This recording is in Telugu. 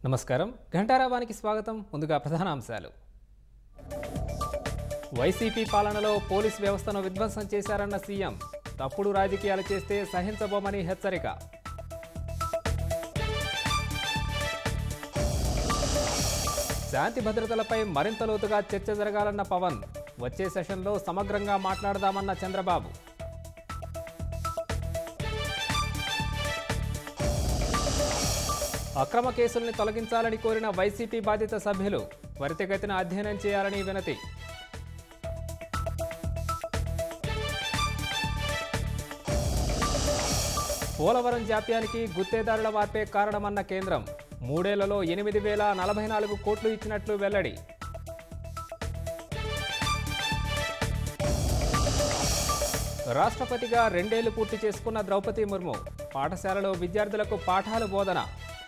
నమస్కారం ఘంటారావానికి స్వాగతం ముందుగా ప్రధాన అంశాలు వైసీపీ పాలనలో పోలీస్ వ్యవస్థను విధ్వంసం చేశారన్న సీఎం తప్పుడు రాజకీయాలు చేస్తే సహించబోమని హెచ్చరిక శాంతి భద్రతలపై మరింత లోతుగా చర్చ జరగాలన్న పవన్ వచ్చే సెషన్లో సమగ్రంగా మాట్లాడదామన్న చంద్రబాబు అక్రమ కేసుల్ని తొలగించాలని కోరిన వైసీపీ బాధిత సభ్యులు త్వరితగతిన అధ్యయనం చేయాలని వినతి పోలవరం జాప్యానికి గుత్తేదారుల మార్పే కారణమన్న కేంద్రం మూడేళ్లలో ఎనిమిది వేల నలభై నాలుగు కోట్లు ఇచ్చినట్లు వెల్లడి రాష్ట్రపతిగా రెండేళ్లు పూర్తి చేసుకున్న ద్రౌపది ముర్ము పాఠశాలలో విద్యార్థులకు పాఠాలు బోధన